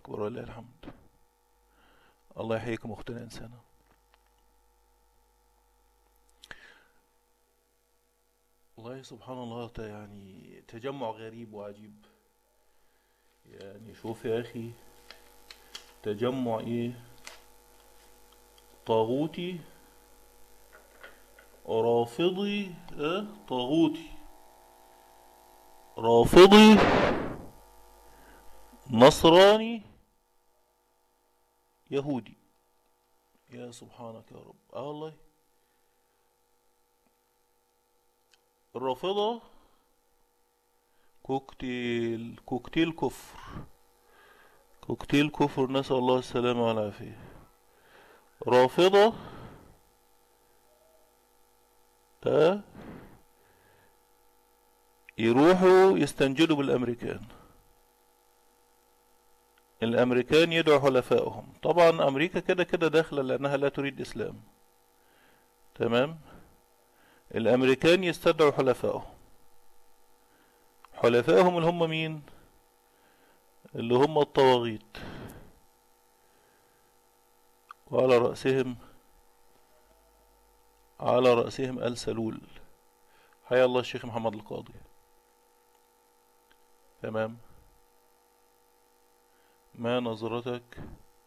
أكبر ولله الحمد الله يحييكم أختنا إنسانة والله سبحان الله ت- يعني تجمع غريب وعجيب يعني شوف يا أخي تجمع إيه طاغوتي رافضي اه طاغوتي رافضي نصراني يهودي يا سبحانك يا رب اه والله الرافضة كوكتيل كوكتيل كفر كوكتيل كفر نسأل الله السلامة والعافية رافضة ها يروحوا يستنجدوا بالامريكان الامريكان يدعوا حلفائهم طبعا امريكا كده كده داخله لانها لا تريد اسلام تمام الامريكان يستدعوا حلفائهم حلفائهم اللي هم مين اللي هم الطواغيت وعلى رأسهم على رأسهم آل سلول حيا الله الشيخ محمد القاضي تمام ما نظرتك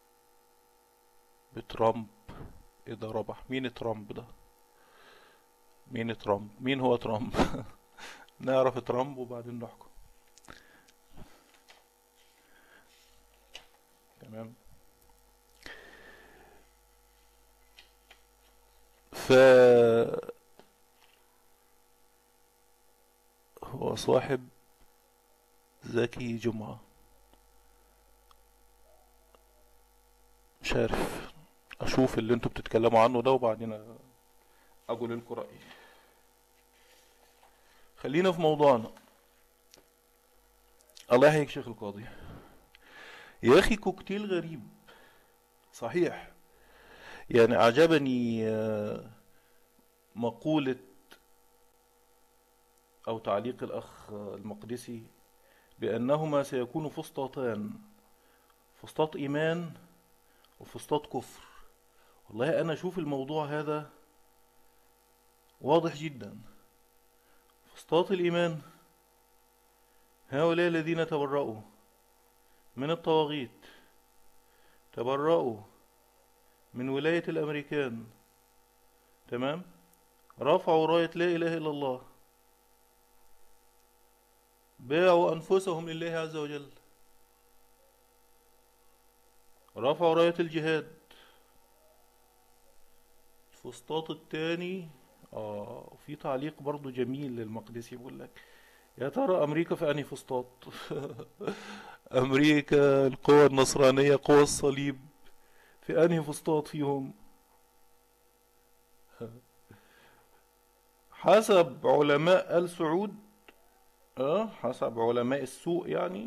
بترامب إذا ربح مين ترامب ده مين ترامب مين هو ترامب نعرف ترامب وبعدين نحكم تمام ف هو صاحب زكي جمعة مش عارف اشوف اللي انتوا بتتكلموا عنه ده وبعدين اقول لكم رأيي خلينا في موضوعنا الله يحييك شيخ القاضي يا اخي كوكتيل غريب صحيح يعني اعجبني آه، مقولة او تعليق الاخ المقدسي بانهما سيكون فسطاطان فسطاط ايمان وفسطاط كفر والله انا اشوف الموضوع هذا واضح جدا فسطاط الايمان هؤلاء الذين تبرؤوا من الطواغيت تبرؤوا من ولاية الأمريكان تمام رفعوا راية لا إله إلا الله باعوا أنفسهم لله عز وجل رفعوا راية الجهاد الفسطاط الثاني اه وفي تعليق برضو جميل للمقدسي بيقول لك يا ترى أمريكا في أنهي فسطاط أمريكا القوى النصرانية قوى الصليب في أنهي فسطاط فيهم حسب علماء آل سعود اه حسب علماء السوق يعني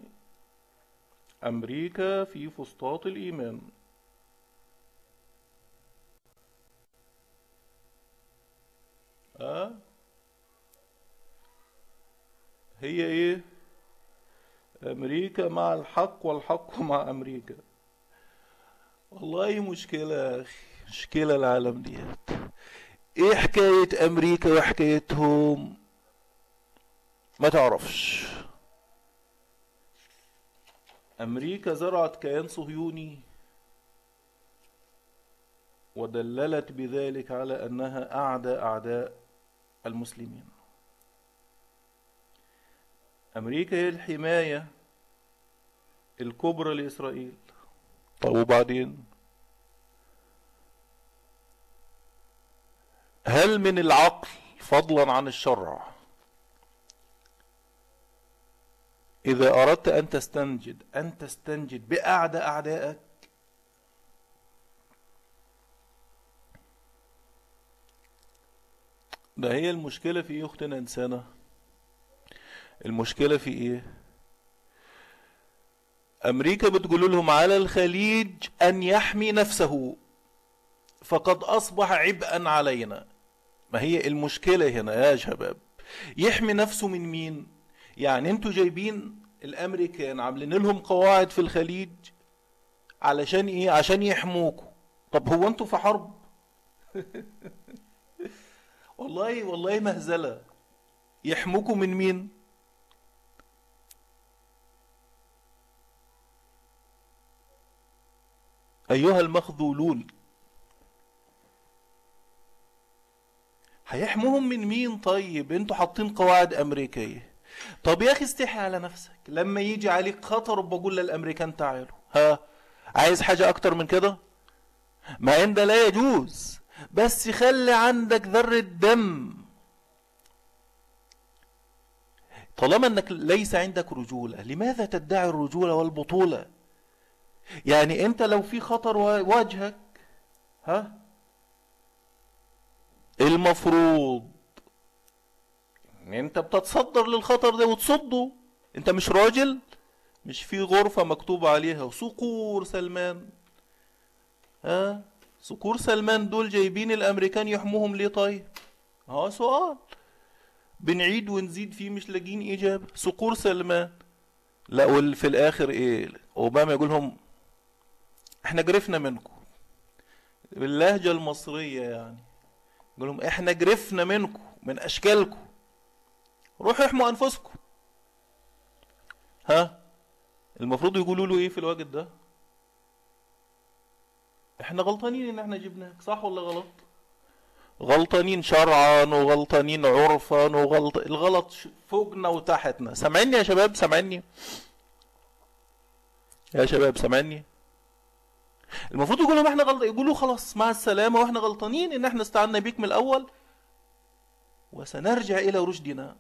أمريكا في فسطاط الإيمان اه هي ايه أمريكا مع الحق والحق مع أمريكا والله مشكلة يا أخي مشكلة العالم ديت إيه حكاية أمريكا وحكايتهم ما تعرفش أمريكا زرعت كيان صهيوني ودللت بذلك على أنها أعدى أعداء المسلمين أمريكا هي الحماية الكبرى لإسرائيل طب وبعدين هل من العقل فضلا عن الشرع إذا أردت أن تستنجد أن تستنجد بأعدى أعدائك ده هي المشكلة في إيه أختنا إنسانة المشكلة في إيه أمريكا بتقول لهم على الخليج أن يحمي نفسه فقد أصبح عبئا علينا ما هي المشكلة هنا يا شباب يحمي نفسه من مين يعني انتوا جايبين الامريكان عاملين لهم قواعد في الخليج علشان ايه عشان يحموكوا طب هو انتوا في حرب والله والله مهزله يحموكوا من مين ايها المخذولون هيحموهم من مين طيب انتوا حاطين قواعد امريكيه طب يا اخي استحي على نفسك لما يجي عليك خطر بقول للامريكان تعالوا ها عايز حاجه اكتر من كده ما ان ده لا يجوز بس خلي عندك ذره دم طالما انك ليس عندك رجوله لماذا تدعي الرجوله والبطوله يعني انت لو في خطر واجهك ها المفروض ان انت بتتصدر للخطر ده وتصده انت مش راجل مش في غرفة مكتوب عليها صقور سلمان ها صقور سلمان دول جايبين الامريكان يحموهم ليه طيب اه سؤال بنعيد ونزيد فيه مش لاقيين اجابة صقور سلمان لا وفي الاخر ايه اوباما يقول لهم احنا جرفنا منكم باللهجة المصرية يعني يقول لهم احنا جرفنا منكم من اشكالكم روحوا احموا انفسكم ها المفروض يقولوا له ايه في الوقت ده احنا غلطانين ان احنا جبناك صح ولا غلط غلطانين شرعا وغلطانين عرفا وغلط الغلط فوقنا وتحتنا سامعني يا شباب سامعني يا شباب سامعني المفروض يقولوا ما احنا غلط يقولوا خلاص مع السلامه واحنا غلطانين ان احنا استعنا بيك من الاول وسنرجع الى رشدنا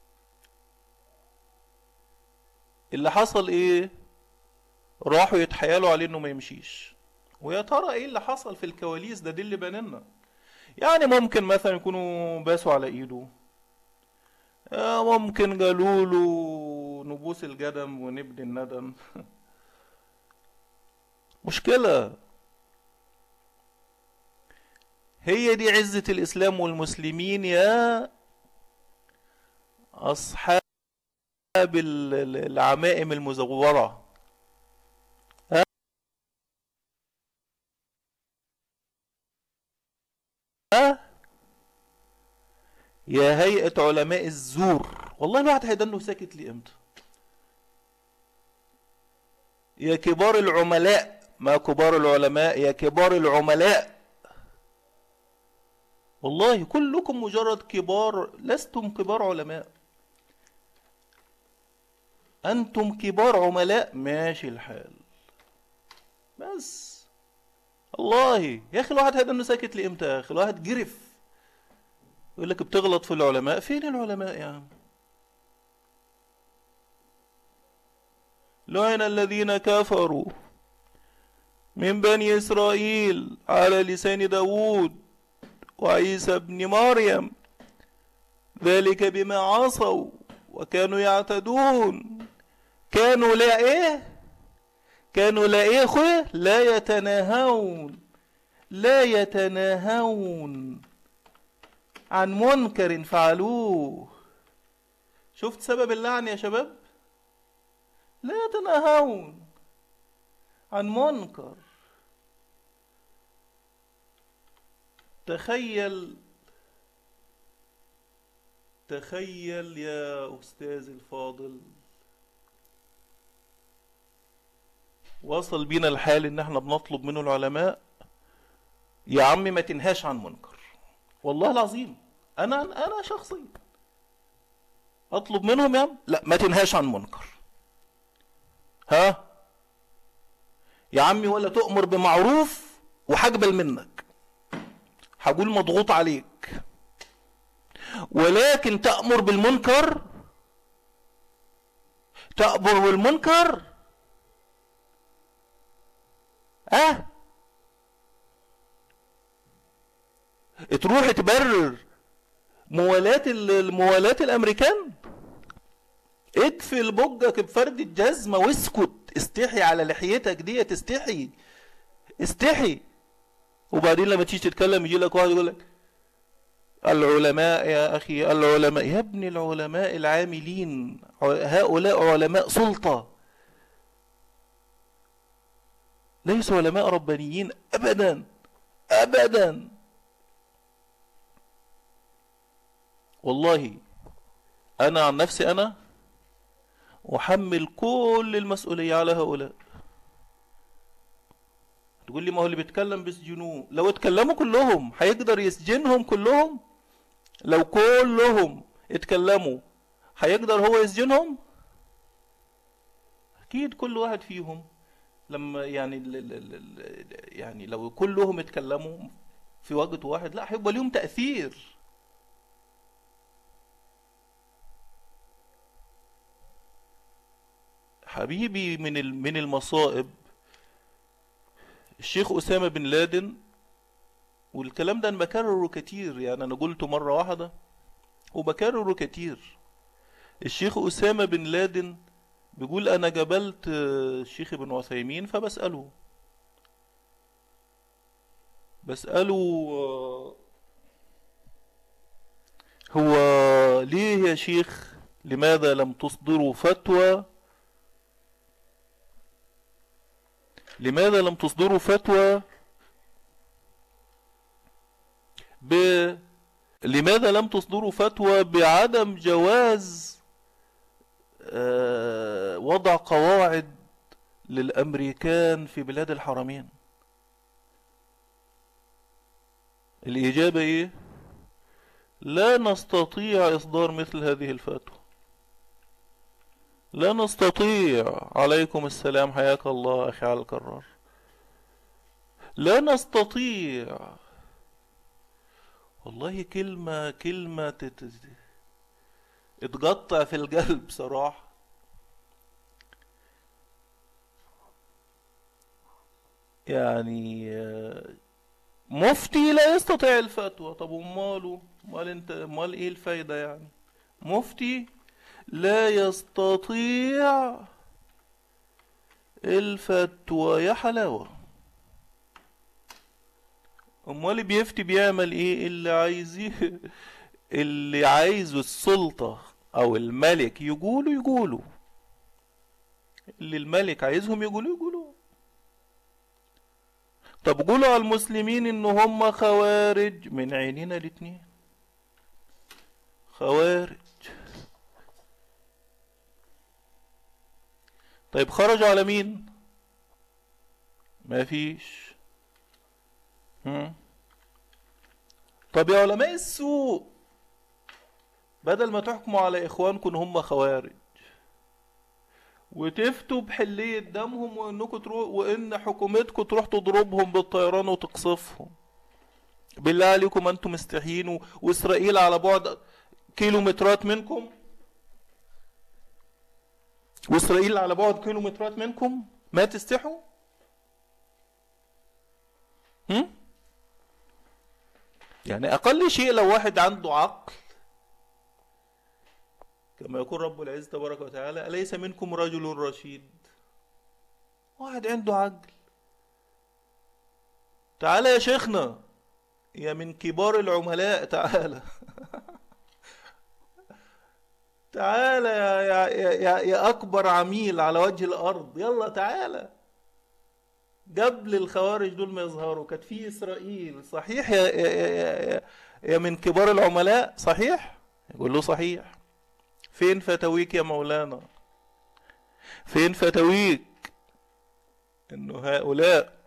اللي حصل ايه راحوا يتحايلوا عليه انه ما يمشيش ويا ترى ايه اللي حصل في الكواليس ده دي اللي بانلنا يعني ممكن مثلا يكونوا باسوا على ايده ممكن قالوا له نبوس القدم ونبني الندم مشكلة هي دي عزة الإسلام والمسلمين يا أصحاب العمائم المزورة يا هيئة علماء الزور والله الواحد هيدنه ساكت لي امتى يا كبار العملاء ما كبار العلماء يا كبار العملاء والله كلكم مجرد كبار لستم كبار علماء أنتم كبار عملاء ماشي الحال بس الله يا أخي الواحد هذا إنه ساكت لي إمتى يا أخي الواحد جرف يقول لك بتغلط في العلماء فين العلماء يا عم لعن الذين كفروا من بني إسرائيل على لسان داود وعيسى بن مريم ذلك بما عصوا وكانوا يعتدون كانوا لا ايه كانوا لا ايه اخويا لا يتناهون لا يتناهون عن منكر فعلوه شفت سبب اللعن يا شباب لا يتناهون عن منكر تخيل تخيل يا أستاذ الفاضل وصل بينا الحال ان احنا بنطلب منه العلماء يا عم ما تنهاش عن منكر والله العظيم انا انا شخصيا اطلب منهم يا عم لا ما تنهاش عن منكر ها يا عمي ولا تؤمر بمعروف وهقبل منك هقول مضغوط عليك ولكن تأمر بالمنكر تأمر بالمنكر اه تروح تبرر موالاة الموالاة الامريكان ادفل بجك بفرد الجزمة واسكت استحي على لحيتك دي تستحي استحي وبعدين لما تيجي تتكلم يجي لك واحد يقول لك العلماء يا أخي العلماء يا ابن العلماء العاملين هؤلاء علماء سلطة ليسوا علماء ربانيين ابدا ابدا والله انا عن نفسي انا احمل كل المسؤولية على هؤلاء تقول لي ما هو اللي بيتكلم بيسجنوه لو اتكلموا كلهم هيقدر يسجنهم كلهم لو كلهم اتكلموا هيقدر هو يسجنهم اكيد كل واحد فيهم لما يعني ال ال ال يعني لو كلهم اتكلموا في وقت واحد لا هيبقى ليهم تأثير حبيبي من من المصائب الشيخ أسامة بن لادن والكلام ده أنا بكرره كتير يعني أنا قلته مرة واحدة وبكرره كتير الشيخ أسامة بن لادن بيقول أنا جبلت الشيخ ابن عثيمين فبسأله بسأله هو ليه يا شيخ لماذا لم تصدروا فتوى لماذا لم تصدروا فتوى ب لماذا لم تصدروا فتوى بعدم جواز آه وضع قواعد للأمريكان في بلاد الحرمين الإجابة إيه لا نستطيع إصدار مثل هذه الفتوى لا نستطيع عليكم السلام حياك الله أخي على الكرار لا نستطيع والله كلمة كلمة تت... اتقطع في القلب صراحة يعني مفتي لا يستطيع الفتوى طب اماله امال انت امال ايه الفايدة يعني مفتي لا يستطيع الفتوى يا حلاوة امال بيفتي بيعمل ايه اللي عايزيه اللي عايزه السلطة او الملك يقولوا يقولوا اللي الملك عايزهم يقولوا يقولوا طب قولوا على المسلمين ان هم خوارج من عينينا الاتنين خوارج طيب خرجوا على مين ما فيش هم. طب يا علماء السوء بدل ما تحكموا على اخوانكم هم خوارج وتفتوا بحلية دمهم وانكم تروح وان حكومتكم تروح تضربهم بالطيران وتقصفهم بالله عليكم انتم مستحيين واسرائيل على بعد كيلومترات منكم واسرائيل على بعد كيلومترات منكم ما تستحوا هم؟ يعني اقل شيء لو واحد عنده عقل كما يقول رب العزة تبارك وتعالى أليس منكم رجل رشيد واحد عنده عقل تعالى يا شيخنا يا من كبار العملاء تعالى تعالى يا, يا, يا, يا أكبر عميل على وجه الأرض يلا تعالى قبل الخوارج دول ما يظهروا كانت في إسرائيل صحيح يا, يا, يا, يا, يا من كبار العملاء صحيح يقول له صحيح فين فتاويك يا مولانا فين فتاويك انه هؤلاء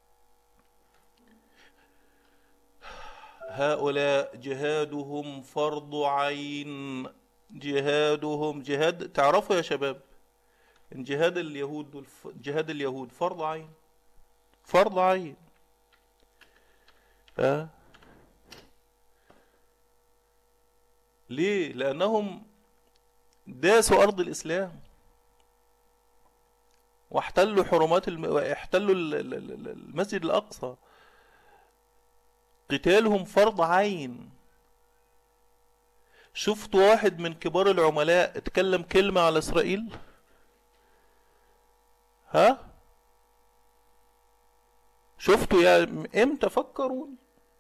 هؤلاء جهادهم فرض عين جهادهم جهاد تعرفوا يا شباب ان جهاد اليهود جهاد اليهود فرض عين فرض عين أه؟ ليه لانهم داسوا أرض الإسلام واحتلوا حرمات الم... احتلوا المسجد الأقصى قتالهم فرض عين شفت واحد من كبار العملاء اتكلم كلمة على إسرائيل ها شفتوا يا امتى فكروني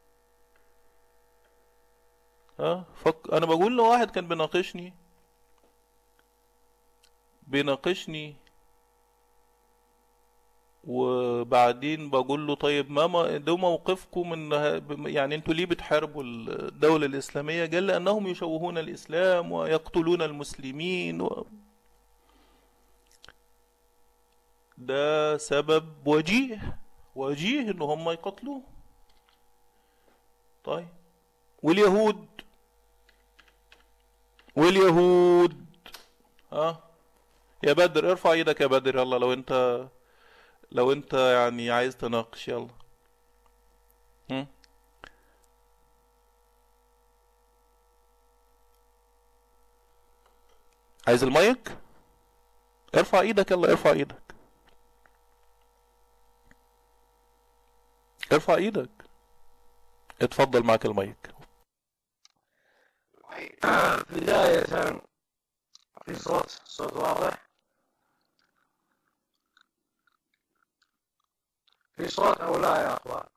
ها فك... انا بقول لواحد كان بيناقشني بيناقشني وبعدين بقول له طيب ما ده موقفكم من يعني انتوا ليه بتحاربوا الدولة الإسلامية قال لأنهم يشوهون الإسلام ويقتلون المسلمين و... ده سبب وجيه وجيه ان هم يقتلوه طيب واليهود واليهود ها يا بدر ارفع ايدك يا بدر يلا لو انت لو انت يعني عايز تناقش يلا هم؟ عايز المايك ارفع ايدك يلا ارفع ايدك ارفع ايدك اتفضل معك المايك بداية في صوت صوت واضح في صوت أو لا يا أخوان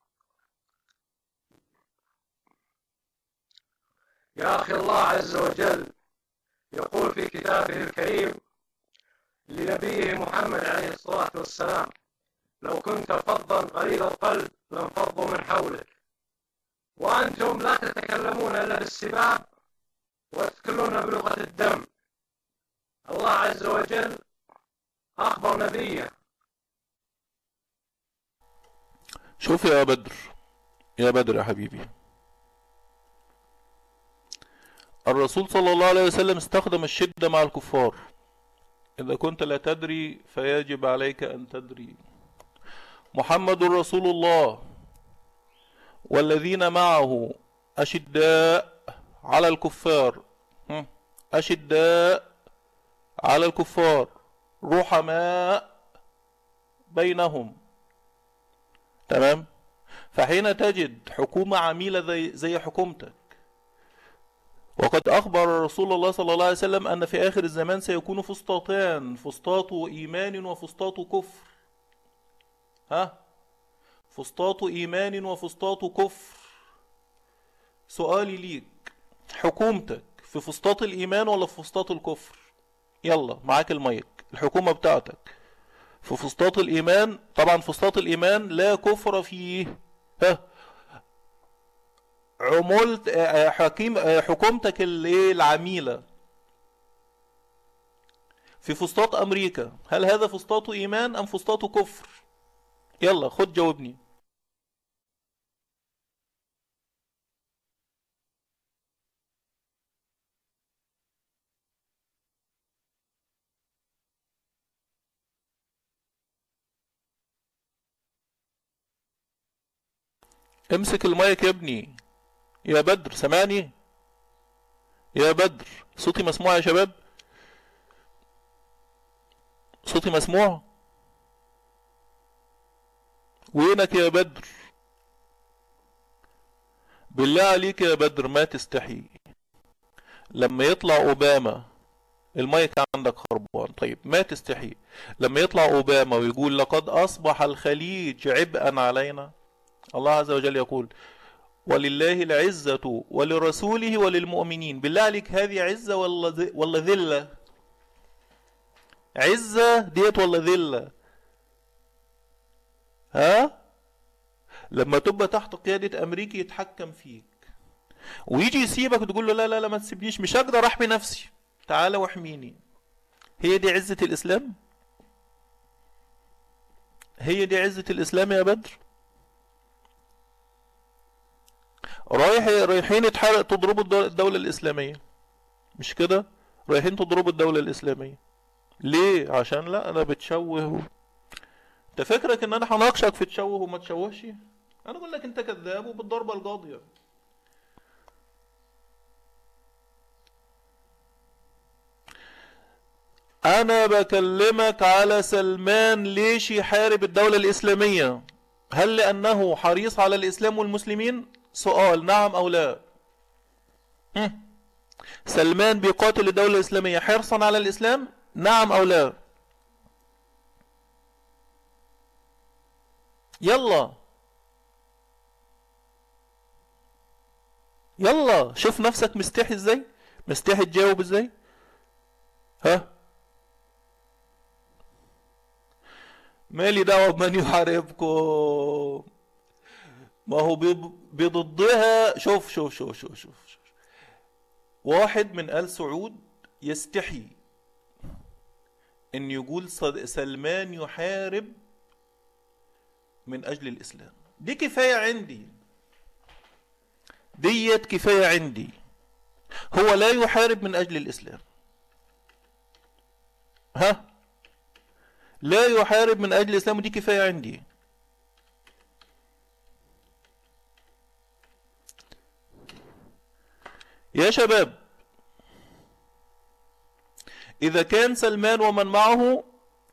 يا أخي الله عز وجل يقول في كتابه الكريم لنبيه محمد عليه الصلاة والسلام لو كنت فظا غليظ القلب لانفضوا من حولك وأنتم لا تتكلمون إلا بالسباب وتتكلمون بلغة الدم الله عز وجل أخبر نبيه شوف يا بدر يا بدر يا حبيبي الرسول صلى الله عليه وسلم استخدم الشدة مع الكفار إذا كنت لا تدري فيجب عليك أن تدري محمد رسول الله والذين معه أشداء على الكفار أشداء على الكفار رحماء بينهم تمام فحين تجد حكومة عميلة زي, زي حكومتك وقد أخبر رسول الله صلى الله عليه وسلم أن في آخر الزمان سيكون فسطاطان فسطاط إيمان وفسطاط كفر ها فسطاط إيمان وفسطاط كفر سؤالي ليك حكومتك في فسطاط الإيمان ولا في فسطاط الكفر يلا معاك المايك الحكومة بتاعتك في فسطاط الإيمان طبعا فسطاط الإيمان لا كفر فيه ها عمولت آه، آه، حكيم آه، حكومتك الايه العميلة في فسطاط أمريكا هل هذا فسطاط إيمان أم فسطاط كفر يلا خد جاوبني امسك المايك يا ابني يا بدر سمعني يا بدر صوتي مسموع يا شباب صوتي مسموع وينك يا بدر بالله عليك يا بدر ما تستحي لما يطلع اوباما المايك عندك خربان طيب ما تستحي لما يطلع اوباما ويقول لقد اصبح الخليج عبئا علينا الله عز وجل يقول ولله العزة ولرسوله وللمؤمنين بالله عليك هذه عزة ولا ولا ذلة عزة ديت ولا ذلة ها لما تبقى تحت قيادة أمريكي يتحكم فيك ويجي يسيبك وتقول له لا لا لا ما تسيبنيش مش هقدر أحمي نفسي تعالى واحميني هي دي عزة الإسلام هي دي عزة الإسلام يا بدر رايح رايحين يتحرق تضربوا الدولة الإسلامية مش كده رايحين تضربوا الدولة الإسلامية ليه عشان لا انا بتشوه انت فكرك ان انا هناقشك في تشوه وما تشوهش انا اقول لك انت كذاب وبالضربة القاضية انا بكلمك على سلمان ليش يحارب الدولة الاسلامية هل لانه حريص على الاسلام والمسلمين سؤال نعم أو لا سلمان بيقاتل الدولة الإسلامية حرصا على الإسلام نعم أو لا يلا يلا شوف نفسك مستحي ازاي مستحي تجاوب ازاي ها مالي دعوة بمن يحاربكم ما هو بض- بضدها شوف شوف شوف شوف شوف, شوف. واحد من آل سعود يستحي ان يقول صد- سلمان يحارب من اجل الاسلام دي كفاية عندي ديت كفاية عندي هو لا يحارب من اجل الاسلام ها لا يحارب من اجل الاسلام ودي كفاية عندي يا شباب إذا كان سلمان ومن معه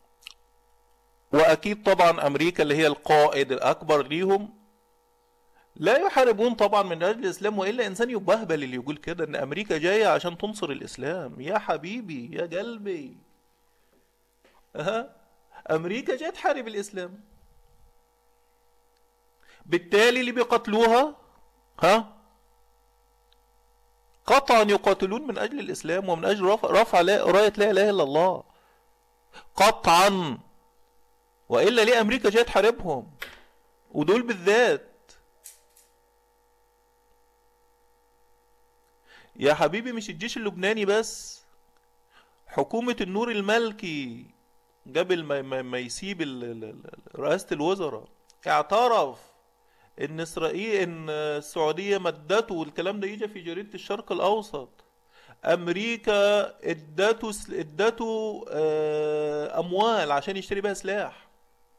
وأكيد طبعا أمريكا اللي هي القائد الأكبر ليهم لا يحاربون طبعا من أجل الإسلام وإلا إنسان يبهبل اللي يقول كده إن أمريكا جاية عشان تنصر الإسلام يا حبيبي يا قلبي ها أمريكا جاية تحارب الإسلام بالتالي اللي بيقتلوها ها قطعا يقاتلون من اجل الاسلام ومن اجل رفع, رفع لا رايه لا اله الا الله قطعا والا ليه امريكا جايه تحاربهم ودول بالذات يا حبيبي مش الجيش اللبناني بس حكومة النور الملكي قبل ما, ما, ما يسيب ال- ال- ال- رئاسة الوزراء اعترف ان اسرائيل ان السعوديه مدته والكلام ده يجي في جريده الشرق الاوسط امريكا ادته س- ادته آه، اموال عشان يشتري بيها سلاح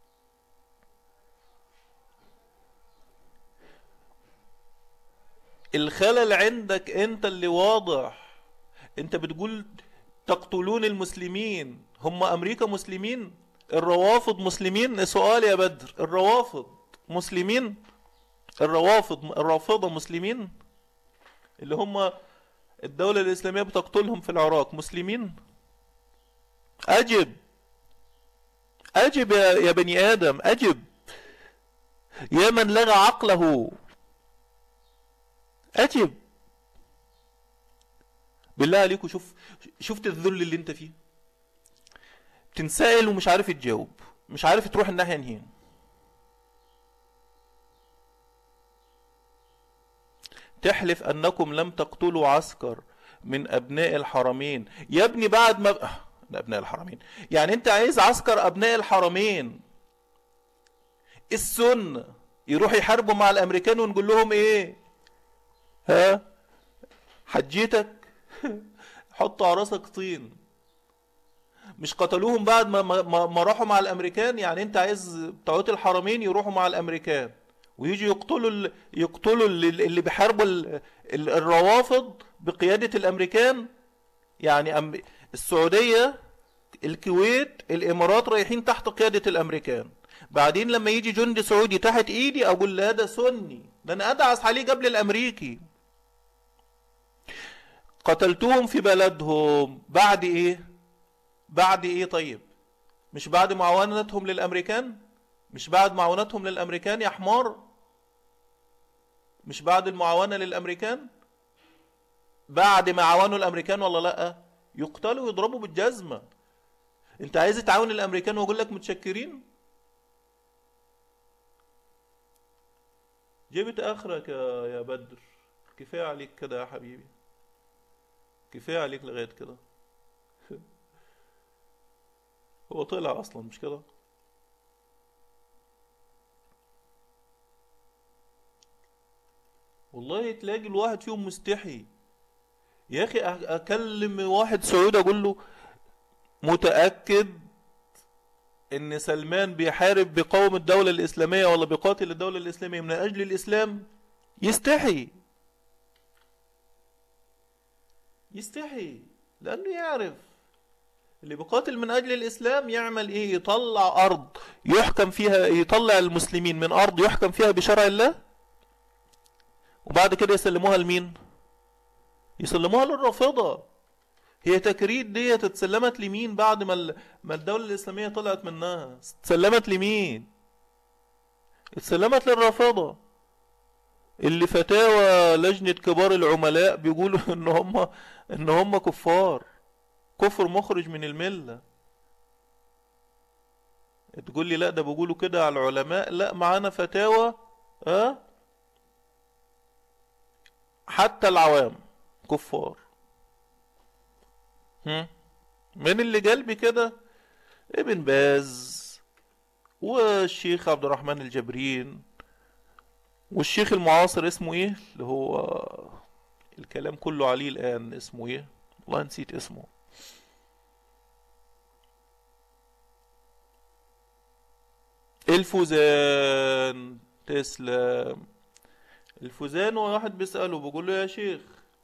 الخلل عندك انت اللي واضح انت بتقول تقتلون المسلمين هم امريكا مسلمين الروافض مسلمين سؤال يا بدر الروافض مسلمين الروافض الرافضة مسلمين اللي هم الدولة الإسلامية بتقتلهم في العراق مسلمين أجب أجب يا, يا بني آدم أجب يا من لغى عقله أجب بالله عليكم شوف شفت الذل اللي انت فيه تنسأل ومش عارف تجاوب مش عارف تروح الناحية نهين تحلف انكم لم تقتلوا عسكر من ابناء الحرمين يا ابني بعد ما آه، ابناء الحرمين يعني انت عايز عسكر ابناء الحرمين السنة يروح يحاربوا مع الامريكان ونقول لهم ايه ها حجيتك حطوا على راسك طين مش قتلوهم بعد ما, ما, ما راحوا مع الامريكان يعني انت عايز بتوعات الحرمين يروحوا مع الامريكان ويجي يقتلوا ال... يقتلوا اللي, اللي بيحاربوا ال... ال... الروافض بقيادة الامريكان يعني أم... السعودية الكويت الامارات رايحين تحت قيادة الامريكان بعدين لما يجي جندي سعودي تحت ايدي اقول لا ده سني ده انا ادعس عليه قبل الامريكي قتلتهم في بلدهم بعد ايه بعد ايه طيب مش بعد معاونتهم للامريكان مش بعد معاونتهم للامريكان يا حمار مش بعد المعاونة للامريكان بعد ما عاونوا الامريكان ولا لا يقتلوا ويضربوا بالجزمة انت عايز تعاون الامريكان واقول لك متشكرين جبت اخرك يا يا بدر كفايه عليك كده يا حبيبي كفايه عليك لغايه كده هو طلع اصلا مش كده والله تلاقي الواحد فيهم مستحي يا اخي أ- اكلم واحد سعودي اقول له متاكد ان سلمان بيحارب بيقاوم الدوله الاسلاميه ولا بيقاتل الدوله الاسلاميه من اجل الاسلام يستحي يستحي لانه يعرف اللي بيقاتل من اجل الاسلام يعمل ايه يطلع ارض يحكم فيها يطلع المسلمين من ارض يحكم فيها بشرع الله وبعد كده يسلموها لمين يسلموها للرافضة هي تكريد دي اتسلمت لمين بعد ما ال- ما الدولة الإسلامية طلعت منها اتسلمت لمين اتسلمت للرافضة اللي فتاوى لجنة كبار العملاء بيقولوا ان هم ان هم كفار كفر مخرج من الملة تقول لي لا ده بيقولوا كده على العلماء لا معانا فتاوى ها حتى العوام كفار هم؟ من اللي قلبي كده ابن باز والشيخ عبد الرحمن الجبرين والشيخ المعاصر اسمه ايه اللي هو الكلام كله عليه الان اسمه ايه والله نسيت اسمه الفوزان تسلم الفوزان واحد بيسأله بيقول له يا شيخ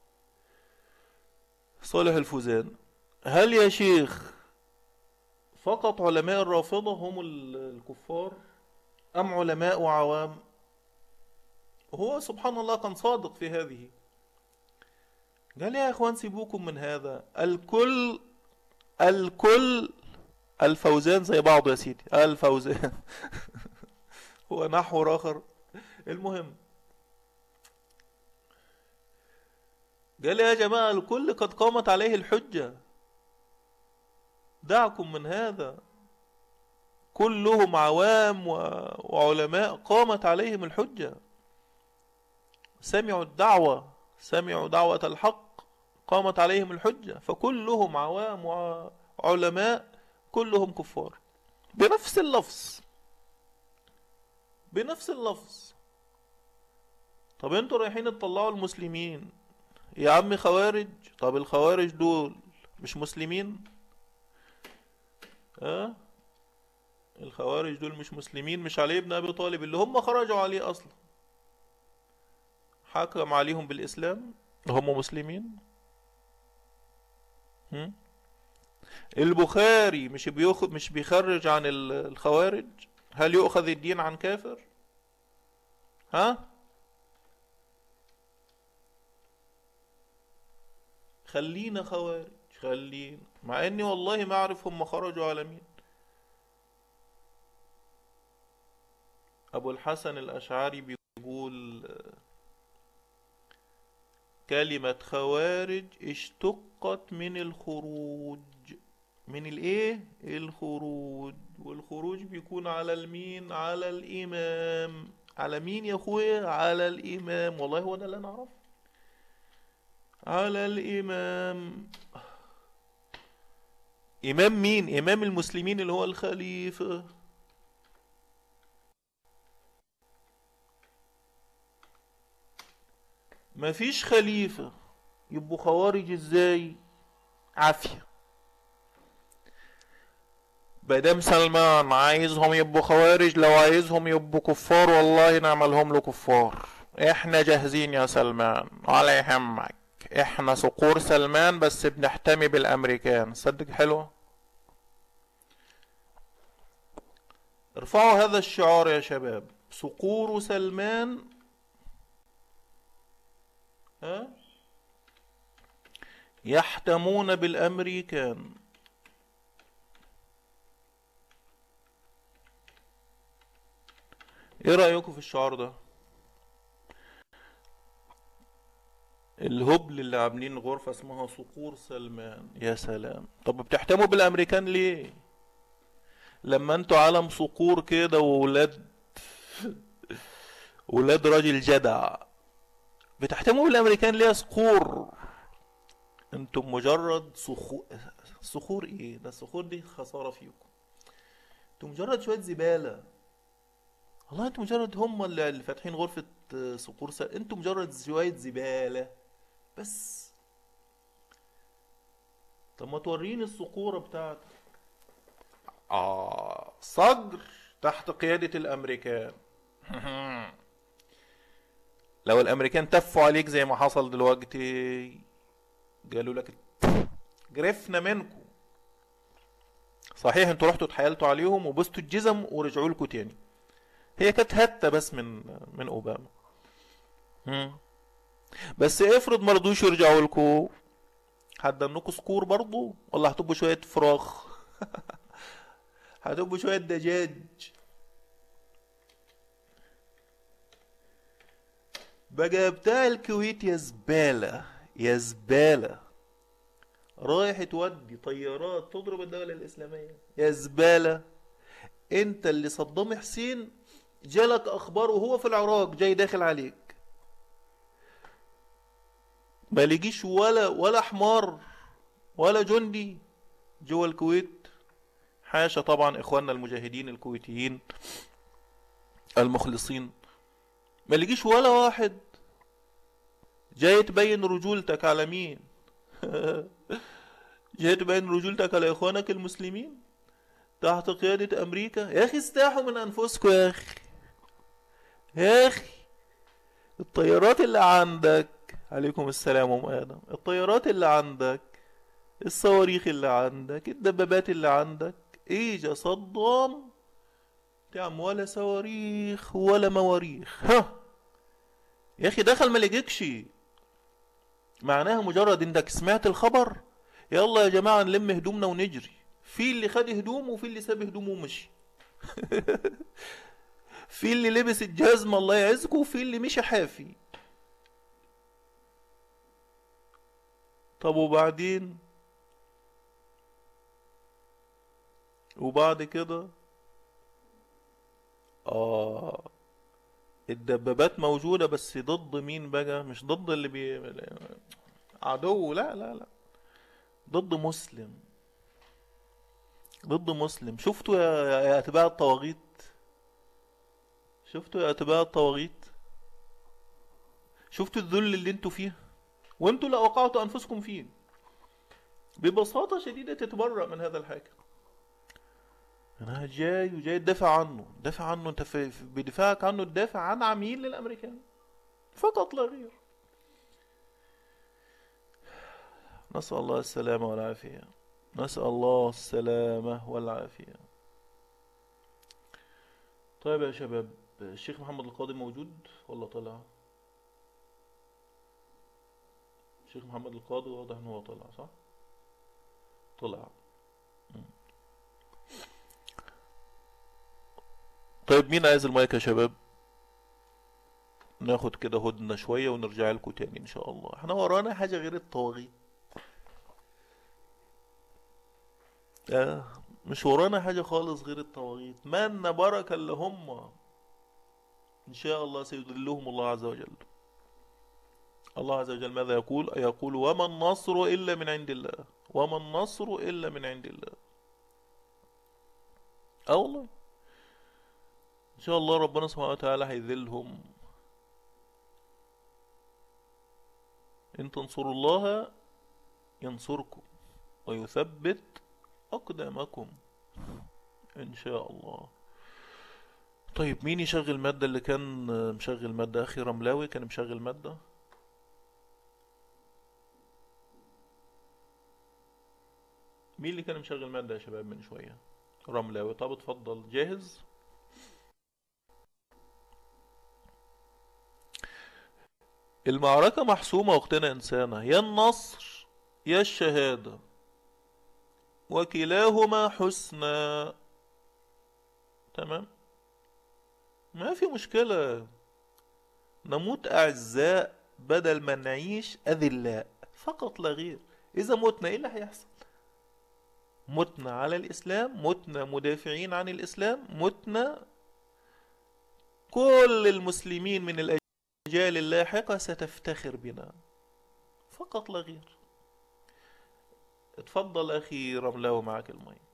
صالح الفوزان هل يا شيخ فقط علماء الرافضة هم ال- الكفار أم علماء وعوام هو سبحان الله كان صادق في هذه قال يا إخوان سيبوكم من هذا الكل الكل الفوزان زي بعضه يا سيدي الفوزان هو نحو آخر المهم قال يا جماعة الكل قد قامت عليه الحجة دعكم من هذا كلهم عوام و- وعلماء قامت عليهم الحجة سمعوا الدعوة سمعوا دعوة الحق قامت عليهم الحجة فكلهم عوام وعلماء كلهم كفار بنفس اللفظ بنفس اللفظ طب انتوا رايحين تطلعوا المسلمين يا عم خوارج طب الخوارج دول مش مسلمين ها الخوارج دول مش مسلمين مش علي بن ابي طالب اللي هم خرجوا عليه اصلا حكم عليهم بالاسلام هم مسلمين هم؟ البخاري مش بياخد مش بيخرج عن ال- الخوارج هل يؤخذ الدين عن كافر ها خلينا خوارج خلينا مع اني والله ما اعرف هم خرجوا على مين ابو الحسن الاشعري بيقول كلمة خوارج اشتقت من الخروج من الايه الخروج والخروج بيكون على المين على الامام على مين يا اخويا على الامام والله هو ده اللي انا اعرفه على الامام امام مين امام المسلمين اللي هو الخليفة مفيش خليفة يبقوا خوارج ازاي عافية مادام سلمان عايزهم يبقوا خوارج لو عايزهم يبقوا كفار والله نعملهم له كفار احنا جاهزين يا سلمان ولا يهمك احنا صقور سلمان بس بنحتمي بالامريكان صدق حلوة ارفعوا هذا الشعار يا شباب صقور سلمان ها يحتمون بالامريكان ايه رأيكم في الشعار ده الهبل اللي عاملين غرفة اسمها صقور سلمان يا سلام طب بتحتموا بالامريكان ليه لما انتوا عالم صقور كده وولاد ولاد راجل جدع بتحتموا بالامريكان ليه يا صقور انتم مجرد صخور صخور ايه ده الصخور دي خسارة فيكم انتم مجرد شوية زبالة والله انتم مجرد هم اللي اللي فاتحين غرفة آه، صقور س... انتم مجرد شوية زبالة بس طب ما توريني الصقورة بتاعتك اه صقر تحت قيادة الامريكان لو الامريكان تفوا عليك زي ما حصل دلوقتي قالوا لك جرفنا منكم صحيح انتوا رحتوا اتحايلتوا عليهم وبستوا الجزم ورجعوا لكم تاني هي كانت هتة بس من من اوباما مم. بس افرض ما رضوش يرجعوا لكم هتدنكوا صقور برضو ولا هتبقوا شوية فراخ هتبقوا شوية دجاج بقى بتاع الكويت يا زبالة يا زبالة رايح تودي طيارات تضرب الدولة الإسلامية يا زبالة انت اللي صدام حسين جالك اخبار وهو في العراق جاي داخل عليك ما يجيش ولا ولا حمار ولا جندي جوه الكويت حاشا طبعا اخواننا المجاهدين الكويتيين المخلصين ما يجيش ولا واحد جاي تبين رجولتك على مين جاي تبين رجولتك على اخوانك المسلمين تحت قيادة امريكا يا اخي استاحوا من انفسكم يا اخي يا اخي الطيارات اللي عندك عليكم السلام ام ادم الطيارات اللي عندك الصواريخ اللي عندك الدبابات اللي عندك ايه صدام تعم ولا صواريخ ولا مواريخ ها يا اخي دخل ما لقيكش معناها مجرد انك سمعت الخبر يلا يا جماعة نلم هدومنا ونجري في اللي خد هدومه وفي اللي ساب هدومه ومشي في اللي لبس الجزمة الله يعزكم وفي اللي مشي حافي طب وبعدين وبعد كده اه الدبابات موجودة بس ضد مين بقى مش ضد اللي بي عدو لا لا لا ضد مسلم ضد مسلم شفتوا يا يا اتباع الطواغيت شفتوا يا اتباع الطواغيت شفتوا الذل اللي انتوا فيه وانتوا اللي اوقعتوا انفسكم فيه ببساطة شديدة تتبرأ من هذا الحاكم انا جاي وجاي تدافع عنه دافع عنه انت في في- بدفاعك عنه تدافع عن عميل للامريكان فقط لا غير نسأل الله السلامة والعافية نسأل الله السلامة والعافية طيب يا شباب الشيخ محمد القاضي موجود ولا طلع الشيخ محمد القاضي واضح ان هو طلع صح طلع مم. طيب مين عايز المايك يا شباب ناخد كده هدنة شوية ونرجع لكم تاني ان شاء الله احنا ورانا حاجة غير الطواغيت آه مش ورانا حاجة خالص غير الطواغيت من بركة اللي هم إن شاء الله سيذلهم الله عز وجل الله عز وجل ماذا يقول يقول وما النصر إلا من عند الله وما النصر إلا من عند الله اه والله إن شاء الله ربنا سبحانه وتعالى هيذلهم إن تنصروا الله ينصركم ويثبت أقدامكم إن شاء الله طيب مين يشغل مادة اللي كان مشغل مادة أخي رملاوي كان مشغل مادة مين اللي كان مشغل مادة يا شباب من شوية رملاوي طب اتفضل جاهز المعركة محسومة وقتنا إنسانة يا النصر يا الشهادة وكلاهما حسنى تمام ما في مشكلة نموت أعزاء بدل ما نعيش أذلاء فقط لا غير إذا متنا إيه اللي هيحصل متنا على الإسلام متنا مدافعين عن الإسلام متنا كل المسلمين من الأجيال اللاحقة ستفتخر بنا فقط لا غير اتفضل أخي رملاوي معك المايك